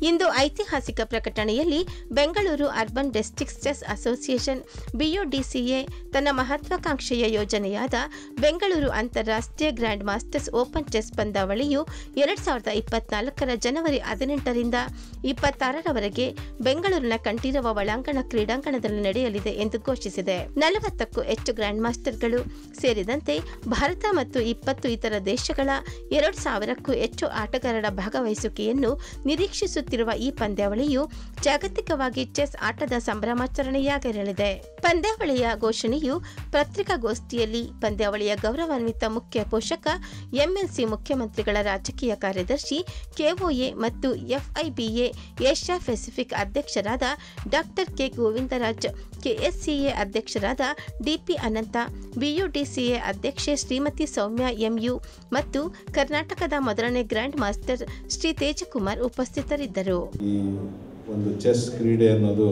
ಇಂದು ಐತಿಹಾಸಿಕ ಪ್ರಕಟಣೆಯಲ್ಲಿ Bengaluru urban district chess association BUDCA ತನ್ನ ಮಹತ್ವಾಕಾಂಕ್ಷೆಯ ಯೋಜನೆಯಾದ ಬೆಂಗಳೂರು ಅಂತಾರಾಷ್ಟ್ರೀಯ ಗ್ರ್ಯಾಂಡ್ ಮಾಸ್ಟರ್ಸ್ ಓಪನ್ ಚೆಸ್ ಪಂದ್ಯಾವಳಿಯು ಎರಡ್ ಸಾವಿರದ ಇಪ್ಪತ್ನಾಲ್ಕರ ಜನವರಿ ಹದಿನೆಂಟರಿಂದ ಇಪ್ಪತ್ತಾರರವರೆಗೆ ಬೆಂಗಳೂರಿನ ಕಂಠೀರವ ಒಳಾಂಗಣ ಕ್ರೀಡಾಂಗಣದಲ್ಲಿ ನಡೆಯಲಿದೆ ಎಂದು ಘೋಷಿಸಿದೆ ನಲವತ್ತಕ್ಕೂ ಹೆಚ್ಚು ಗ್ರ್ಯಾಂಡ್ ಮಾಸ್ಟರ್ಗಳು ಸೇರಿದಂತೆ ಭಾರತ ಮತ್ತು ಇಪ್ಪತ್ತು ಇತರ ದೇಶಗಳ ಎರಡು ಸಾವಿರಕ್ಕೂ ಹೆಚ್ಚು ಆಟಗಾರರ ಭಾಗವಹಿಸುವಿಕೆಯನ್ನು ನಿರೀಕ್ಷಿಸುತ್ತಿರುವ ಈ ಪಂದ್ಯಾವಳಿಯು ಜಾಗತಿಕವಾಗಿ ಚೆಸ್ ಆಟದ ಸಂಭ್ರಮಾಚರಣೆಯಾಗಿರಲಿದೆ ಪಂದ್ಯಾವಳಿಯ ಘೋಷಣೆಯು ಪತ್ರಿಕಾಗೋಷ್ಠಿಯಲ್ಲಿ ಪಂದ್ಯಾವಳಿಯ ಗೌರವಾನ್ವಿತ ಮುಖ್ಯ ಪೋಷಕ ಎಂಎಲ್ಸಿ ಮುಖ್ಯಮಂತ್ರಿಗಳ ರಾಜಕೀಯ ಕಾರ್ಯದರ್ಶಿ ಕೆಒಎ ಮತ್ತು ಎಫ್ಐಬಿಎ ಏಷ್ಯಾ ಪೆಸಿಫಿಕ್ ಅಧ್ಯಕ್ಷರಾದ ಡಾಕ್ಟರ್ ಕೆ ಗೋವಿಂದರಾಜ್ ಕೆಎಸ್ಸಿಎ ಅಧ್ಯಕ್ಷರಾದ ಡಿಪಿ ಅನಂತ ಬಿಯುಡಿಸಿಎ ಅಧ್ಯಕ್ಷೆ ಶ್ರೀಮತಿ ಸೌಮ್ಯ ಎಂಯು ಮತ್ತು ಕರ್ನಾಟಕದ ಮೊದಲನೇ ಗ್ರ್ಯಾಂಡ್ ಮಾಸ್ಟರ್ ಶ್ರೀ ತೇಜಕುಮಾರ್ ಉಪಸ್ಥಿತರಿದ್ದರು ಈ ಒಂದು ಚೆಸ್ ಕ್ರೀಡೆ ಅನ್ನೋದು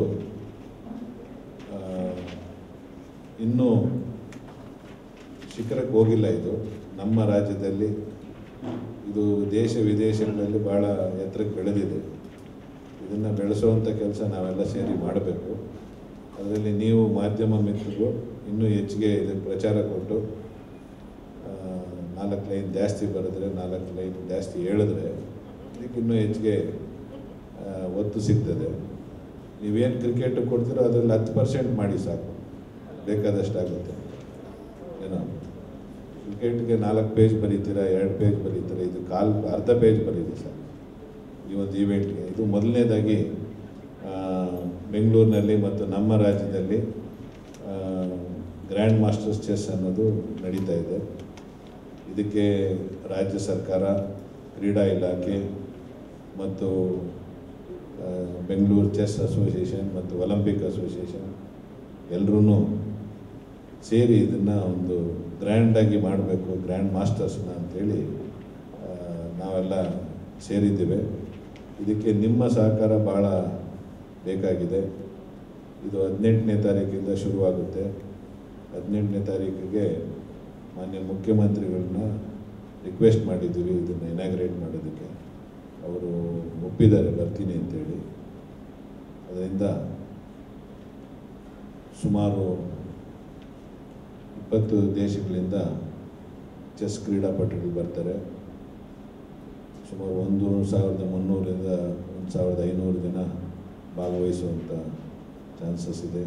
ಆ, ಇನ್ನೂ ಶಿಖರಕ್ಕೆ ಹೋಗಿಲ್ಲ ಇದು ನಮ್ಮ ರಾಜ್ಯದಲ್ಲಿ ಇದು ದೇಶ ವಿದೇಶಗಳಲ್ಲಿ ಭಾಳ ಎತ್ತರಕ್ಕೆ ಬೆಳೆದಿದೆ ಇದನ್ನು ಬೆಳೆಸುವಂಥ ಕೆಲಸ ನಾವೆಲ್ಲ ಸೇರಿ ಮಾಡಬೇಕು ಅದರಲ್ಲಿ ನೀವು ಮಾಧ್ಯಮ ಮಿತ್ರರು ಇನ್ನೂ ಹೆಚ್ಚಿಗೆ ಇದಕ್ಕೆ ಪ್ರಚಾರ ಕೊಟ್ಟು ಆ, ನಾಲ್ಕು ಲೈನ್ ಜಾಸ್ತಿ ಬರೆದ್ರೆ ನಾಲ್ಕು ಲೈನ್ ಜಾಸ್ತಿ ಹೇಳಿದ್ರೆ ಇದಕ್ಕೆ ಇನ್ನೂ ಹೆಚ್ಚಿಗೆ ಆ, ಒತ್ತು ಸಿಗ್ತದೆ ನೀವೇನು ಕ್ರಿಕೆಟ್ ಕೊಡ್ತೀರೋ ಅದರಲ್ಲಿ ಹತ್ತು ಪರ್ಸೆಂಟ್ ಮಾಡಿ ಸಾಕು ಬೇಕಾದಷ್ಟು ಆಗುತ್ತೆ ಏನೋ ಕ್ರಿಕೆಟ್ಗೆ ನಾಲ್ಕು ಪೇಜ್ ಬರೀತೀರಾ ಎರಡು ಪೇಜ್ ಬರೀತೀರಾ ಇದು ಕಾಲು ಅರ್ಧ ಪೇಜ್ ಬರೀರಿ ಸರ್ ಈ ಒಂದು ಈವೆಂಟ್ಗೆ ಇದು ಮೊದಲನೇದಾಗಿ ಆ, ಬೆಂಗಳೂರಿನಲ್ಲಿ ಮತ್ತು ನಮ್ಮ ರಾಜ್ಯದಲ್ಲಿ ಆ, ಗ್ರ್ಯಾಂಡ್ ಮಾಸ್ಟರ್ಸ್ ಚೆಸ್ ಅನ್ನೋದು ನಡೀತಾ ಇದೆ ಇದಕ್ಕೆ ರಾಜ್ಯ ಸರ್ಕಾರ ಕ್ರೀಡಾ ಇಲಾಖೆ ಮತ್ತು ಆ, ಬೆಂಗಳೂರು ಚೆಸ್ ಅಸೋಸಿಯೇಷನ್ ಮತ್ತು ಒಲಿಂಪಿಕ್ ಅಸೋಸಿಯೇಷನ್ ಎಲ್ಲರೂ ಸೇರಿ ಇದನ್ನು ಒಂದು ಗ್ರ್ಯಾಂಡಾಗಿ ಮಾಡಬೇಕು ಗ್ರ್ಯಾಂಡ್ ಮಾಸ್ಟರ್ಸ್ನ ಅಂಥೇಳಿ ಆ, ನಾವೆಲ್ಲ ಸೇರಿದ್ದೇವೆ ಇದಕ್ಕೆ ನಿಮ್ಮ ಸಹಕಾರ ಭಾಳ ಬೇಕಾಗಿದೆ ಇದು ಹದಿನೆಂಟನೇ ತಾರೀಕಿಂದ ಶುರುವಾಗುತ್ತೆ ಹದಿನೆಂಟನೇ ತಾರೀಕಿಗೆ ಮಾನ್ಯ ಮುಖ್ಯಮಂತ್ರಿಗಳನ್ನ ರಿಕ್ವೆಸ್ಟ್ ಮಾಡಿದ್ದೀವಿ ಇದನ್ನು ಇನಾಗ್ರೇಟ್ ಮಾಡೋದಕ್ಕೆ ಅವರು ಒಪ್ಪಿದ್ದಾರೆ ಬರ್ತೀನಿ ಅಂತೇಳಿ ಅದರಿಂದ ಸುಮಾರು ಇಪ್ಪತ್ತು ದೇಶಗಳಿಂದ ಚೆಸ್ ಕ್ರೀಡಾಪಟುಗಳು ಬರ್ತಾರೆ ಸುಮಾರು ಒಂದು ಸಾವಿರದ ಮುನ್ನೂರಿಂದ ಒಂದು ಸಾವಿರದ ಐನೂರು ಜನ ಭಾಗವಹಿಸುವಂಥ ಚಾನ್ಸಸ್ ಇದೆ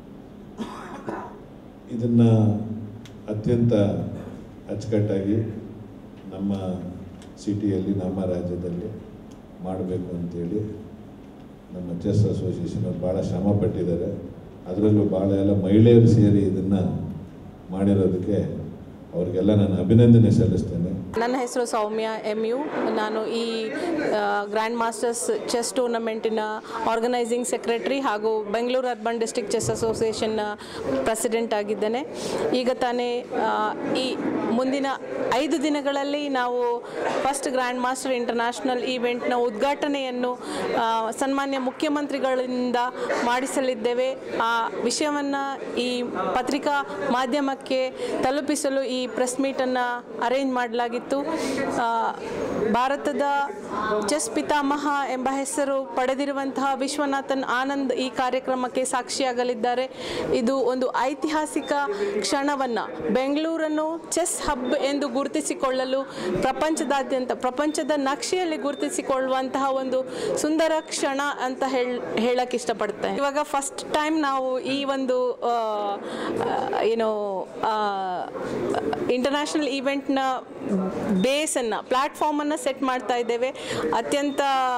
ಇದನ್ನು ಅತ್ಯಂತ ಅಚ್ಚುಕಟ್ಟಾಗಿ ನಮ್ಮ ಸಿಟಿಯಲ್ಲಿ ನಮ್ಮ ರಾಜ್ಯದಲ್ಲಿ ಮಾಡಬೇಕು ಅಂತೇಳಿ ನಮ್ಮ ಚೆಸ್ ಅಸೋಸಿಯೇಷನ್ ಅವ್ರು ಭಾಳ ಶ್ರಮ ಪಟ್ಟಿದ್ದಾರೆ ಅದರಲ್ಲೂ ಭಾಳ ಎಲ್ಲ ಮಹಿಳೆಯರು ಸೇರಿ ಇದನ್ನು ಮಾಡಿರೋದಕ್ಕೆ ಅವರಿಗೆಲ್ಲ ನಾನು ಅಭಿನಂದನೆ ಸಲ್ಲಿಸ್ತೇನೆ ನನ್ನ ಹೆಸರು ಸೌಮ್ಯ ಎಮ್ ಯು ನಾನು ಈ ಗ್ರ್ಯಾಂಡ್ ಮಾಸ್ಟರ್ಸ್ ಚೆಸ್ ಟೂರ್ನಮೆಂಟಿನ ಆರ್ಗನೈಸಿಂಗ್ ಸೆಕ್ರೆಟರಿ ಹಾಗೂ ಬೆಂಗಳೂರು ಅರ್ಬನ್ ಡಿಸ್ಟ್ರಿಕ್ಟ್ ಚೆಸ್ ಅಸೋಸಿಯೇಷನ್ನ ಪ್ರೆಸಿಡೆಂಟ್ ಆಗಿದ್ದೇನೆ ಈಗ ತಾನೇ ಆ, ಈ ಮುಂದಿನ ಐದು ದಿನಗಳಲ್ಲಿ ನಾವು ಫಸ್ಟ್ ಗ್ರ್ಯಾಂಡ್ ಮಾಸ್ಟರ್ ಇಂಟರ್ನ್ಯಾಷನಲ್ ಈವೆಂಟ್ನ ಉದ್ಘಾಟನೆಯನ್ನು ಆ, ಸನ್ಮಾನ್ಯ ಮುಖ್ಯಮಂತ್ರಿಗಳಿಂದ ಮಾಡಿಸಲಿದ್ದೇವೆ ಆ ವಿಷಯವನ್ನು ಈ ಪತ್ರಿಕಾ ಮಾಧ್ಯಮಕ್ಕೆ ತಲುಪಿಸಲು ಈ ಪ್ರೆಸ್ ಮೀಟನ್ನು ಅರೇಂಜ್ ಮಾಡಲಾಗಿತ್ತು ಆ, ಭಾರತದ ಚೆಸ್ ಪಿತಾಮಹ ಎಂಬ ಹೆಸರು ಪಡೆದಿರುವಂತಹ ವಿಶ್ವನಾಥನ್ ಆನಂದ್ ಈ ಕಾರ್ಯಕ್ರಮಕ್ಕೆ ಸಾಕ್ಷಿಯಾಗಲಿದ್ದಾರೆ ಇದು ಒಂದು ಐತಿಹಾಸಿಕ ಕ್ಷಣವನ್ನು ಬೆಂಗಳೂರನ್ನು ಚೆಸ್ ಹಬ್ ಎಂದು ಗುರುತಿಸಿಕೊಳ್ಳಲು ಪ್ರಪಂಚದಾದ್ಯಂತ ಪ್ರಪಂಚದ ನಕ್ಷೆಯಲ್ಲಿ ಗುರುತಿಸಿಕೊಳ್ಳುವಂತಹ ಒಂದು ಸುಂದರ ಕ್ಷಣ ಅಂತ ಹೇಳ ಹೇಳಕ್ಕೆ ಇಷ್ಟಪಡ್ತೇನೆ ಇವಾಗ ಫಸ್ಟ್ ಟೈಮ್ ನಾವು ಈ ಒಂದು ಆ, ಆ, ಏನು ಇಂಟರ್ನ್ಯಾಷನಲ್ ಈವೆಂಟ್ನ ಬೇಸನ್ನು ಪ್ಲ್ಯಾಟ್ಫಾರ್ಮನ್ನು ಸೆಟ್ ಮಾಡ್ತಾ ಇದ್ದೇವೆ ಅತ್ಯಂತ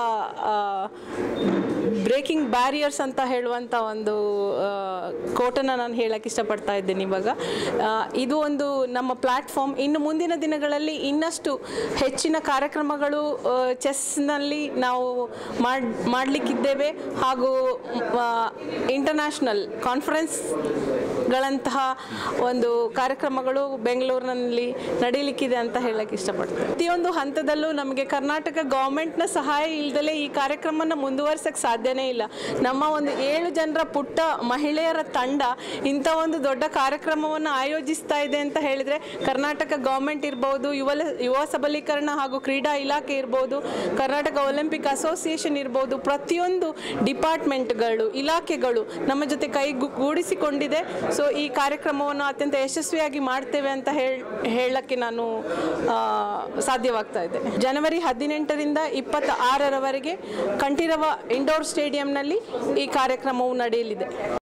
ಬ್ರೇಕಿಂಗ್ ಬ್ಯಾರಿಯರ್ಸ್ ಅಂತ ಹೇಳುವಂಥ ಒಂದು ಕೋಟನ್ನು ನಾನು ಹೇಳಕ್ಕೆ ಇಷ್ಟಪಡ್ತಾ ಇದ್ದೇನೆ ಇವಾಗ ಆ, ಇದು ಒಂದು ನಮ್ಮ ಪ್ಲ್ಯಾಟ್ಫಾರ್ಮ್ ಇನ್ನು ಮುಂದಿನ ದಿನಗಳಲ್ಲಿ ಇನ್ನಷ್ಟು ಹೆಚ್ಚಿನ ಕಾರ್ಯಕ್ರಮಗಳು ಚೆಸ್ನಲ್ಲಿ ನಾವು ಮಾಡ್ ಮಾಡಲಿಕ್ಕಿದ್ದೇವೆ ಹಾಗೂ ಇಂಟರ್ನ್ಯಾಷನಲ್ ಕಾನ್ಫರೆನ್ಸ್ ಗಳಂತಹ ಒಂದು ಕಾರ್ಯಕ್ರಮಗಳು ಬೆಂಗಳೂರಿನಲ್ಲಿ ನಡೀಲಿಕ್ಕಿದೆ ಅಂತ ಹೇಳಕ್ಕೆ ಇಷ್ಟಪಡ್ತೇನೆ ಪ್ರತಿಯೊಂದು ಹಂತದಲ್ಲೂ ನಮಗೆ ಕರ್ನಾಟಕ ಗೌರ್ಮೆಂಟ್ನ ಸಹಾಯ ಇಲ್ದಲೇ ಈ ಕಾರ್ಯಕ್ರಮನ ಮುಂದುವರ್ಸಕ್ಕೆ ಸಾಧ್ಯನೇ ಇಲ್ಲ ನಮ್ಮ ಒಂದು ಏಳು ಜನರ ಪುಟ್ಟ ಮಹಿಳೆಯರ ತಂಡ ಇಂಥ ಒಂದು ದೊಡ್ಡ ಕಾರ್ಯಕ್ರಮವನ್ನು ಆಯೋಜಿಸ್ತಾ ಇದೆ ಅಂತ ಹೇಳಿದರೆ ಕರ್ನಾಟಕ ಗೌರ್ಮೆಂಟ್ ಇರ್ಬೋದು ಯುವ ಯುವ ಸಬಲೀಕರಣ ಹಾಗೂ ಕ್ರೀಡಾ ಇಲಾಖೆ ಇರ್ಬೋದು ಕರ್ನಾಟಕ ಒಲಿಂಪಿಕ್ ಅಸೋಸಿಯೇಷನ್ ಇರ್ಬೋದು ಪ್ರತಿಯೊಂದು ಡಿಪಾರ್ಟ್ಮೆಂಟ್ಗಳು ಇಲಾಖೆಗಳು ನಮ್ಮ ಜೊತೆ ಕೈಗೂಡಿಸಿಕೊಂಡಿದೆ ಸೊ ಈ ಕಾರ್ಯಕ್ರಮವನ್ನು ಅತ್ಯಂತ ಯಶಸ್ವಿಯಾಗಿ ಮಾಡ್ತೇವೆ ಅಂತ ಹೇಳ ಹೇಳಕ್ಕೆ ನಾನು ಆ, ಸಾಧ್ಯವಾಗ್ತಾ ಇದೆ ಜನವರಿ ಹದಿನೆಂಟರಿಂದ ಇಪ್ಪತ್ತ ಆರರವರೆಗೆ ಕಂಠೀರವ ಇಂಡೋರ್ ಸ್ಟೇಡಿಯಂನಲ್ಲಿ ಈ ಕಾರ್ಯಕ್ರಮವು ನಡೆಯಲಿದೆ